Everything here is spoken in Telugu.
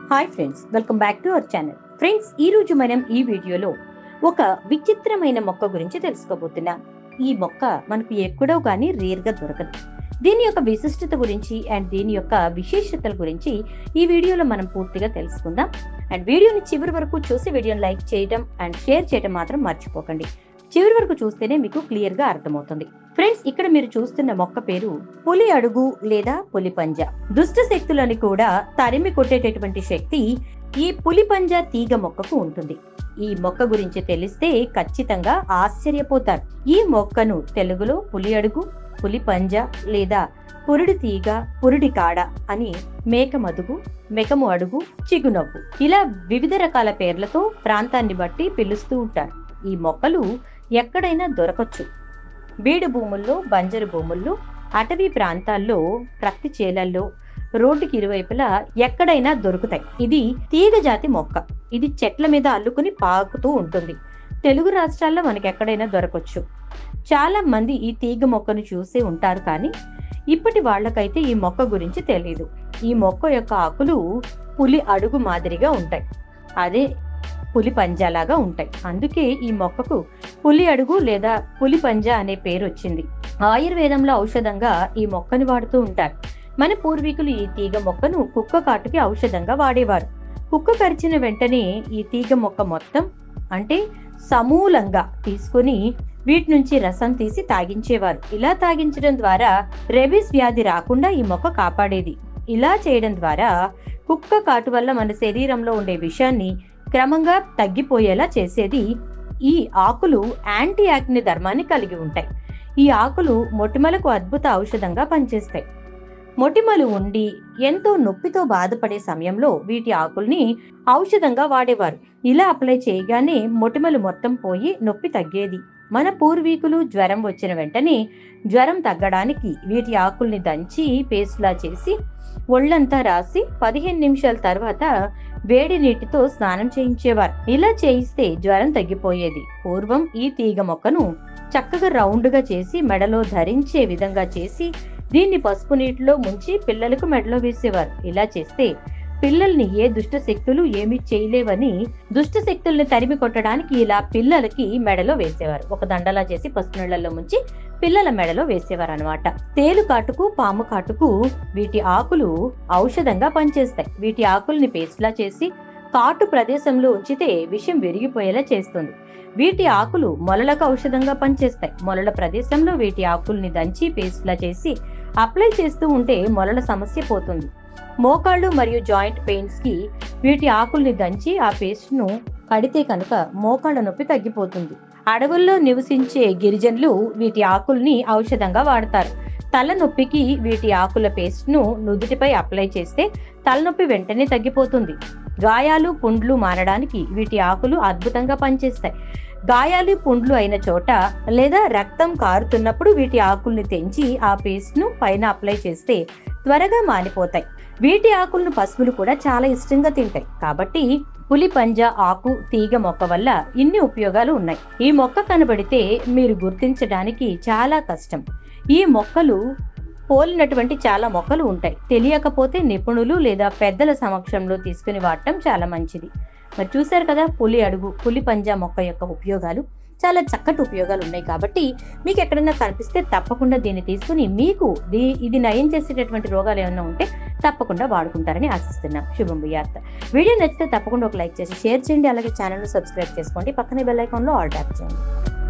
hi friends welcome back to our channel friends ఈ రోజు మనం ఈ వీడియోలో ఒక విచిత్రమైన మొక్క గురించి తెలుసుకోబోతున్నాం ఈ మొక్క మనకు ఎక్కడో కానీ రేర్ గా దొరకదు దీని యొక్క విశిష్టత గురించి అండ్ దీని యొక్క విశేషతల గురించి ఈ వీడియోలో మనం పూర్తిగా తెలుసుకుందాం అండ్ వీడియోని చివరి వరకు చూసి వీడియోని లైక్ చేయడం అండ్ షేర్ చేయడం మాత్రం మర్చిపోకండి చివరి వరకు చూస్తేనే మీకు క్లియర్ గా అర్థమవుతుంది ఫ్రెండ్స్ ఇక్కడ మీరు చూస్తున్న మొక్క పేరు పులి అడుగు లేదా పులి పంజా దుష్ట శక్తులని కూడా తరిమి కొట్టేటటువంటి శక్తి ఈ పులి పంజా తీగ మొక్కకు ఉంటుంది ఈ మొక్క గురించి తెలిస్తే ఖచ్చితంగా ఆశ్చర్యపోతారు ఈ మొక్కను తెలుగులో పులి అడుగు పులి పంజా లేదా పురుడి తీగ పురుడి కాడ అని మేక మదుగు మెకము అడుగు చిగునవ్వు ఇలా వివిధ రకాల పేర్లతో ప్రాంతాన్ని బట్టి పిలుస్తూ ఉంటారు ఈ మొక్కలు ఎక్కడైనా దొరకచ్చు బీడు భూముల్లో బంజరు భూముల్లో అటవీ ప్రాంతాల్లో ప్రత్తి చేలల్లో రోడ్డుకి ఇరువైపులా ఎక్కడైనా దొరుకుతాయి ఇది తీగ జాతి మొక్క ఇది చెట్ల మీద అల్లుకుని పాకుతూ ఉంటుంది తెలుగు రాష్ట్రాల్లో మనకి ఎక్కడైనా దొరకచ్చు చాలా మంది ఈ తీగ మొక్కను చూసే ఉంటారు కానీ ఇప్పటి వాళ్ళకైతే ఈ మొక్క గురించి తెలియదు ఈ మొక్క యొక్క ఆకులు పులి అడుగు మాదిరిగా ఉంటాయి అదే పులి పంజాలాగా ఉంటాయి అందుకే ఈ మొక్కకు పులి అడుగు లేదా పులి పంజా అనే పేరు వచ్చింది ఆయుర్వేదంలో ఔషధంగా ఈ మొక్కను వాడుతూ ఉంటారు మన పూర్వీకులు ఈ తీగ మొక్కను కుక్క కాటుకి ఔషధంగా వాడేవారు కుక్క కరిచిన వెంటనే ఈ తీగ మొక్క మొత్తం అంటే సమూలంగా తీసుకుని వీటి నుంచి రసం తీసి తాగించేవారు ఇలా తాగించడం ద్వారా రెబీస్ వ్యాధి రాకుండా ఈ మొక్క కాపాడేది ఇలా చేయడం ద్వారా కుక్క కాటు వల్ల మన శరీరంలో ఉండే విషాన్ని క్రమంగా తగ్గిపోయేలా చేసేది ఈ ఆకులు యాంటీ యాక్ని ధర్మాన్ని కలిగి ఉంటాయి ఈ ఆకులు మొటిమలకు అద్భుత ఔషధంగా పనిచేస్తాయి మొటిమలు ఉండి ఎంతో నొప్పితో బాధపడే సమయంలో వీటి ఆకుల్ని ఔషధంగా వాడేవారు ఇలా అప్లై చేయగానే మొటిమలు మొత్తం పోయి నొప్పి తగ్గేది మన పూర్వీకులు జ్వరం వచ్చిన వెంటనే జ్వరం తగ్గడానికి వీటి ఆకుల్ని దంచి పేస్ట్లా చేసి ఒళ్ళంతా రాసి పదిహేను నిమిషాల తర్వాత వేడి నీటితో స్నానం చేయించేవారు ఇలా చేయిస్తే జ్వరం తగ్గిపోయేది పూర్వం ఈ తీగ మొక్కను చక్కగా రౌండ్గా చేసి మెడలో ధరించే విధంగా చేసి దీన్ని పసుపు నీటిలో ముంచి పిల్లలకు మెడలో వేసేవారు ఇలా చేస్తే పిల్లల్ని ఏ దుష్ట శక్తులు ఏమీ చేయలేవని దుష్ట శక్తుల్ని తరిమి కొట్టడానికి ఇలా పిల్లలకి మెడలో వేసేవారు ఒక దండలా చేసి పసుపు నీళ్ళల్లో ముంచి పిల్లల మెడలో వేసేవారు అనమాట తేలు కాటుకు పాము కాటుకు వీటి ఆకులు ఔషధంగా పనిచేస్తాయి వీటి ఆకుల్ని పేస్ట్లా చేసి కాటు ప్రదేశంలో ఉంచితే విషం విరిగిపోయేలా చేస్తుంది వీటి ఆకులు మొలలకు ఔషధంగా పనిచేస్తాయి మొలల ప్రదేశంలో వీటి ఆకుల్ని దంచి పేస్ట్లా చేసి అప్లై చేస్తూ ఉంటే మొలల సమస్య పోతుంది మోకాళ్ళు మరియు జాయింట్ పెయిన్స్ కి వీటి ఆకుల్ని దంచి ఆ పేస్ట్ ను కడితే కనుక మోకాళ్ళ నొప్పి తగ్గిపోతుంది అడవుల్లో నివసించే గిరిజనులు వీటి ఆకుల్ని ఔషధంగా వాడతారు తలనొప్పికి వీటి ఆకుల పేస్ట్ ను నుదుటిపై అప్లై చేస్తే తలనొప్పి వెంటనే తగ్గిపోతుంది గాయాలు పుండ్లు మారడానికి వీటి ఆకులు అద్భుతంగా పనిచేస్తాయి గాయాలు పుండ్లు అయిన చోట లేదా రక్తం కారుతున్నప్పుడు వీటి ఆకుల్ని తెంచి ఆ పేస్ట్ ను పైన అప్లై చేస్తే త్వరగా మానిపోతాయి వీటి ఆకులను పశువులు కూడా చాలా ఇష్టంగా తింటాయి కాబట్టి పులి పంజా ఆకు తీగ మొక్క వల్ల ఇన్ని ఉపయోగాలు ఉన్నాయి ఈ మొక్క కనబడితే మీరు గుర్తించడానికి చాలా కష్టం ఈ మొక్కలు పోలినటువంటి చాలా మొక్కలు ఉంటాయి తెలియకపోతే నిపుణులు లేదా పెద్దల సమక్షంలో తీసుకుని వాడటం చాలా మంచిది మరి చూశారు కదా పులి అడుగు పులి పంజా మొక్క యొక్క ఉపయోగాలు చాలా చక్కటి ఉపయోగాలు ఉన్నాయి కాబట్టి మీకు ఎక్కడైనా కనిపిస్తే తప్పకుండా దీన్ని తీసుకుని మీకు దీ ఇది నయం చేసేటటువంటి రోగాలు ఏమైనా ఉంటే తప్పకుండా వాడుకుంటారని ఆశిస్తున్నాం శుభం భూయార్త వీడియో నచ్చితే తప్పకుండా ఒక లైక్ చేసి షేర్ చేయండి అలాగే ఛానల్ను సబ్స్క్రైబ్ చేసుకోండి పక్కనే బెల్ ఐకాన్లో ఆల్ ట్యాప్ చేయండి